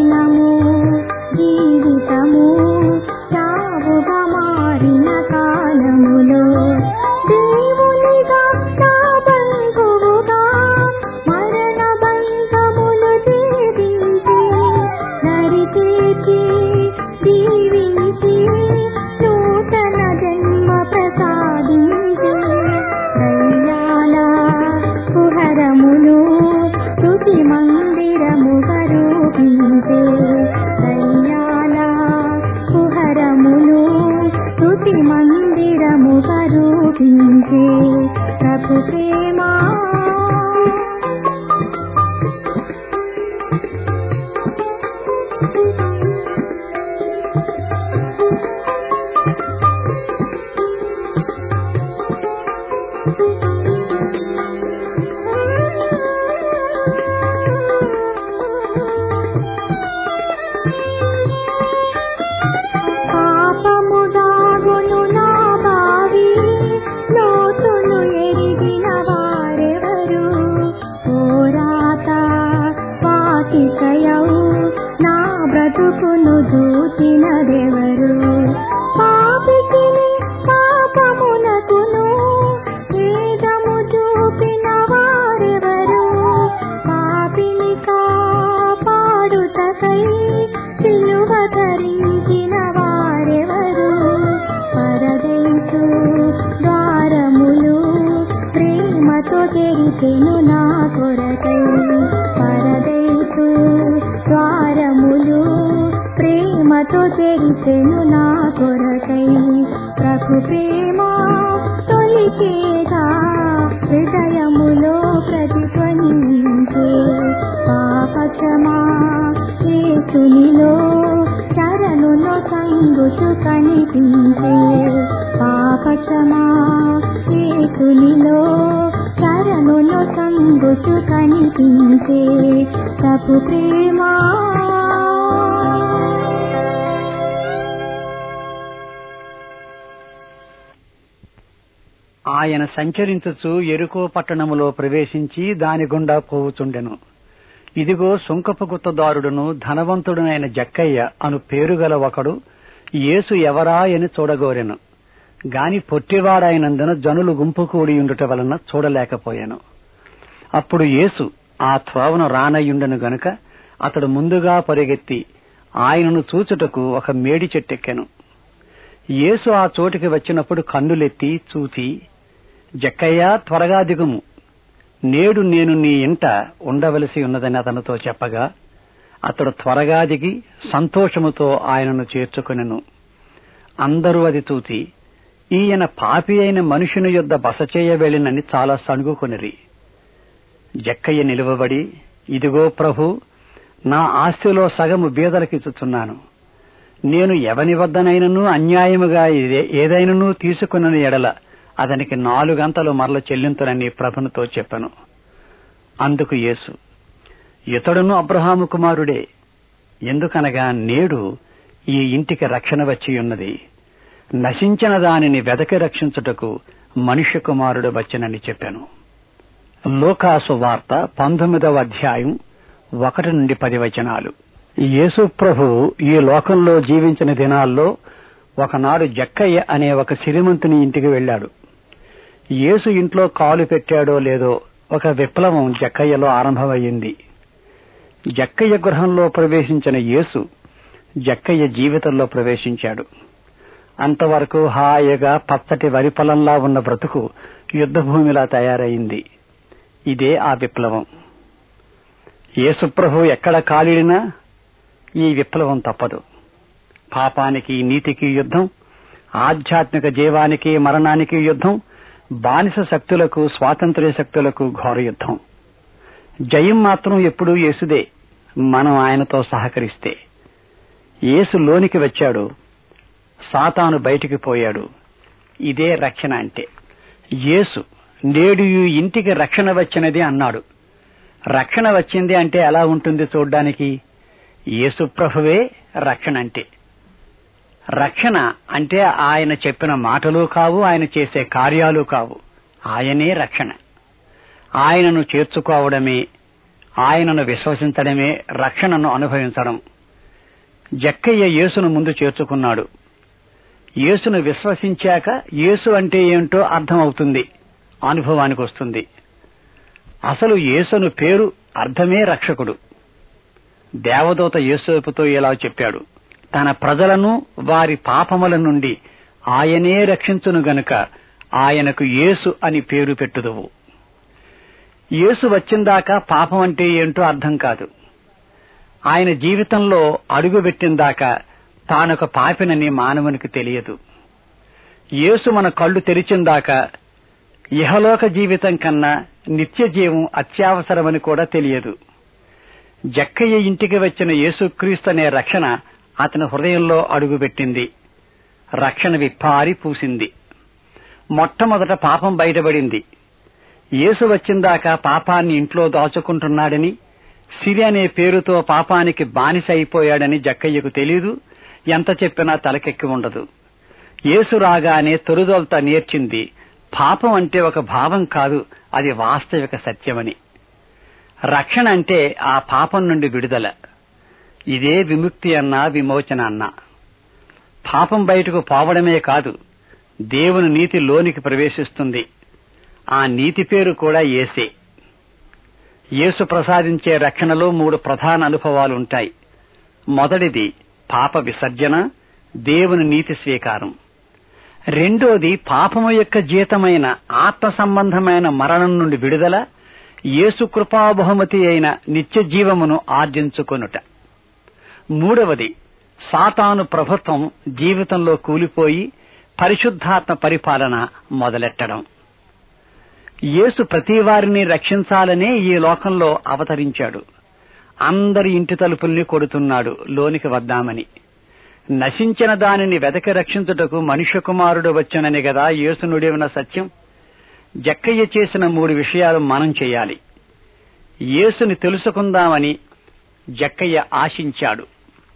దినము జీవితము చావుగా మారిన కాలములో దేవునిగా నా బంధువుగా మరణ బంధములు ఛేదించి నరిచేచి దీవించి నూతన జన్మ ప్రసాదించి దయ్యాల కుహరమును స్తుతి మందిరముగా రూపించే దయ్యాల కుహరమును స్తుతి మందిరముగా రూపించే ప్రభు ప్రేమా పాపము దాగును నా బావి లోతును ఎరిగిన వారెవరు పోరాట పాటికయవు నా బ్రతుకును దూచినదెవరు పాపికి పాపమునకును వేదము చూపిన వారెవరు పాపిని కాపాడుటకై సిలువ ధరించిన వారెవరు పరదేశు ద్వారములు ప్రేమతో తెరిచెను నా కొరకై పరదేశు ద్వారములు ప్రేమతో తెరిచెను నా కొరకై ప్రభు ప్రేమ తొలిచేగా హృదయములో ప్రతిధ్వనించే పాపక్షమా యేసునిలో శరణులో సంగుచు కనిపించే పాపక్షమా యేసునిలో శరణులో సంగుచు కనిపించే ప్రభు ప్రేమా ఆయన సంచరించుచు ఎరుకో పట్టణములో ప్రవేశించి దాని గుండా పోవుచుండెను ఇదిగో సుంకపు గుత్తదారుడును ధనవంతుడునైన జక్కయ్య అను పేరుగల ఒకడు యేసు ఎవరా అని చూడగోరెను గాని పొట్టివాడైనందున జనులు గుంపు కూడి ఉండుట వలన చూడలేకపోయాను అప్పుడు యేసు ఆ త్రోవను రానయ్యుండెను గనుక అతడు ముందుగా పరిగెత్తి ఆయనను చూచుటకు ఒక మేడి చెట్టెక్కెను యేసు ఆ చోటికి వచ్చినప్పుడు కన్నులెత్తి చూచి జక్కయ్య త్వరగా దిగుము నేడు నేను నీ ఇంట ఉండవలసి ఉన్నదని అతనితో చెప్పగా అతడు త్వరగా దిగి సంతోషముతో ఆయనను చేర్చుకొనెను అందరూ అది చూచి ఈయన పాపి అయిన మనుషుని యొద్ద బస చేయ వెళ్ళినని చాలా సణుగుకొనిరి జక్కయ్య నిలువబడి ఇదిగో ప్రభు నా ఆస్తిలో సగము బీదలకిచ్చుచున్నాను నేను ఎవని వద్దనైనను అన్యాయముగా ఏదే- ఏదైనను తీసుకున్న ఎడల అతనికి నాలుగంతలు మరల చెల్లింతునని ప్రభునితో చెప్పను అందుకు యేసు ఇతడును అబ్రహాము కుమారుడే ఎందుకనగా నేడు ఈ ఇంటికి రక్షణ వచ్చి ఉన్నది నశించిన దానిని వెదకి రక్షించుటకు మనుష్య కుమారుడు వచ్చనని చెప్పాను లోకాసు వార్త పంతొమ్మిదవ అధ్యాయం ఒకటి నుండి పది వచనాలు యేసు ప్రభు ఈ లోకంలో జీవించిన దినాల్లో ఒకనాడు జక్కయ్య అనే ఒక సిరిమంతుని ఇంటికి వెళ్ళాడు యేసు ఇంట్లో కాలు పెట్టాడో లేదో ఒక విప్లవం జక్కయ్యలో ఆరంభమయ్యింది జక్కయ్య గృహంలో ప్రవేశించిన యేసు జక్కయ్య జీవితంలో ప్రవేశించాడు అంతవరకు హాయిగా పచ్చటి వరి పొలంలా ఉన్న బ్రతుకు యుద్ధభూమిలా తయారైంది ఇదే ఆ విప్లవం యేసుప్రభు ఎక్కడ కాలిడినా ఈ విప్లవం తప్పదు పాపానికి నీతికి యుద్ధం ఆధ్యాత్మిక జీవానికి మరణానికి యుద్ధం బానిస శక్తులకు స్వాతంత్ర్య శక్తులకు ఘోర యుద్ధం జయం మాత్రం ఎప్పుడూ యేసుదే మనం ఆయనతో సహకరిస్తే యేసు లోనికి వచ్చాడు సాతాను బయటికి పోయాడు ఇదే రక్షణ అంటే యేసు నేడు ఈ ఇంటికి రక్షణ వచ్చినది అన్నాడు రక్షణ వచ్చింది అంటే ఎలా ఉంటుంది చూడ్డానికి యేసు ప్రభువే రక్షణ అంటే రక్షణ అంటే ఆయన చెప్పిన మాటలు కావు ఆయన చేసే కార్యాలు కావు ఆయనే రక్షణ ఆయనను చేర్చుకోవడమే ఆయనను విశ్వసించడమే రక్షణను అనుభవించడం జక్కయ్య యేసును ముందు చేర్చుకున్నాడు యేసును విశ్వసించాక యేసు అంటే ఏంటో అర్థమవుతుంది అనుభవానికి వస్తుంది అసలు యేసును పేరు అర్థమే రక్షకుడు దేవదూత యేసోపుతో ఇలా చెప్పాడు తన ప్రజలను వారి పాపముల నుండి ఆయనే రక్షించును గనుక ఆయనకు యేసు అని పేరు పెట్టుదువు యేసు వచ్చిందాకా పాపం అంటే ఏంటో అర్థం కాదు ఆయన జీవితంలో అడుగుపెట్టిందాకా తానొక పాపినని మానవునికి తెలియదు యేసు మన కళ్ళు తెరిచిందాకా ఇహలోక జీవితం కన్నా నిత్య జీవం అత్యవసరమని కూడా తెలియదు జక్కయ్య ఇంటికి వచ్చిన యేసుక్రీస్తు అనే రక్షణ అతని హృదయంలో అడుగుపెట్టింది రక్షణ విప్పారి పూసింది మొట్టమొదట పాపం బయటపడింది యేసు వచ్చిందాకా పాపాన్ని ఇంట్లో దాచుకుంటున్నాడని సిరి అనే పేరుతో పాపానికి బానిస అయిపోయాడని జక్కయ్యకు తెలీదు ఎంత చెప్పినా తలకెక్కి ఉండదు యేసు రాగానే తొరుదొలత నేర్చింది పాపం అంటే ఒక భావం కాదు అది వాస్తవిక సత్యమని రక్షణ అంటే ఆ పాపం నుండి విడుదల ఇదే విముక్తి అన్నా విమోచన అన్నా పాపం బయటకు పోవడమే కాదు దేవుని నీతి లోనికి ప్రవేశిస్తుంది ఆ నీతి పేరు కూడా ఏసే యేసు ప్రసాదించే రక్షణలో మూడు ప్రధాన అనుభవాలు ఉంటాయి మొదటిది పాప విసర్జన దేవుని నీతి స్వీకారం రెండోది పాపము యొక్క జీతమైన ఆత్మ సంబంధమైన మరణం నుండి విడుదల యేసు కృపాబహుమతి అయిన నిత్య జీవమును ఆర్జించుకొనుట మూడవది సాతాను ప్రభుత్వం జీవితంలో కూలిపోయి పరిశుద్ధాత్మ పరిపాలన మొదలెట్టడం యేసు ప్రతి వారిని రక్షించాలనే ఈ లోకంలో అవతరించాడు అందరి ఇంటి తలుపుల్ని కొడుతున్నాడు లోనికి వద్దామని నశించిన దానిని వెదకి రక్షించుటకు మనుష్య కుమారుడు వచ్చునని గదా యేసు నుడివిన సత్యం జక్కయ్య చేసిన మూడు విషయాలు మనం చేయాలి యేసుని తెలుసుకుందామని జక్కయ్య ఆశించాడు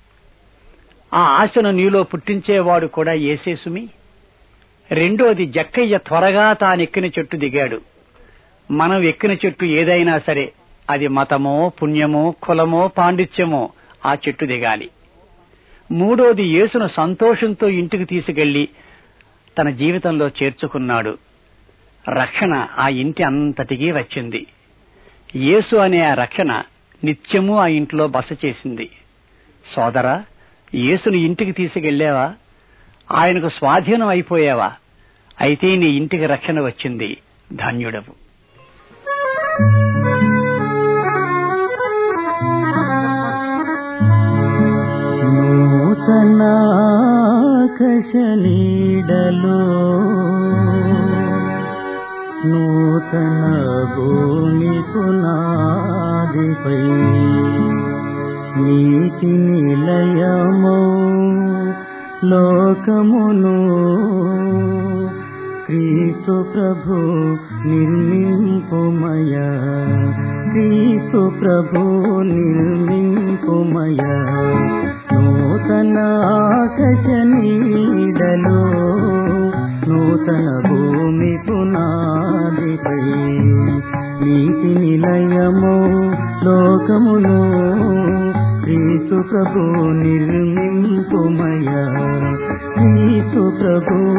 ఆ ఆశను నీలో పుట్టించేవాడు కూడా ఏసేసుమి రెండోది జక్కయ్య త్వరగా తానెక్కిన చెట్టు దిగాడు మనం ఎక్కిన చెట్టు ఏదైనా సరే అది మతమో పుణ్యమో కులమో పాండిత్యమో ఆ చెట్టు దిగాలి మూడోది యేసును సంతోషంతో ఇంటికి తీసుకెళ్లి తన జీవితంలో చేర్చుకున్నాడు రక్షణ ఆ ఇంటి అంతటికీ వచ్చింది యేసు అనే ఆ రక్షణ నిత్యము ఆ ఇంట్లో బస చేసింది సోదరా యేసుని ఇంటికి తీసుకెళ్లేవా ఆయనకు స్వాధీనం అయిపోయావా అయితే నీ ఇంటికి రక్షణ వచ్చింది ధన్యుడవు నూతనాకశనీడలో నూతన భూమి పునాదిపై నీతి నిలయమో లోకమును క్రీస్తు ప్రభు నిర్మింపుమయ క్రీస్తు ప్రభు నిర్మింపుమయ నూతన ఆకశనీడలో నూతన భూమి పునాదిపై నీతి నిలయము లోకమును క్రీస్తు ప్రభు నిర్మింపుమయ క్రీస్తు ప్రభు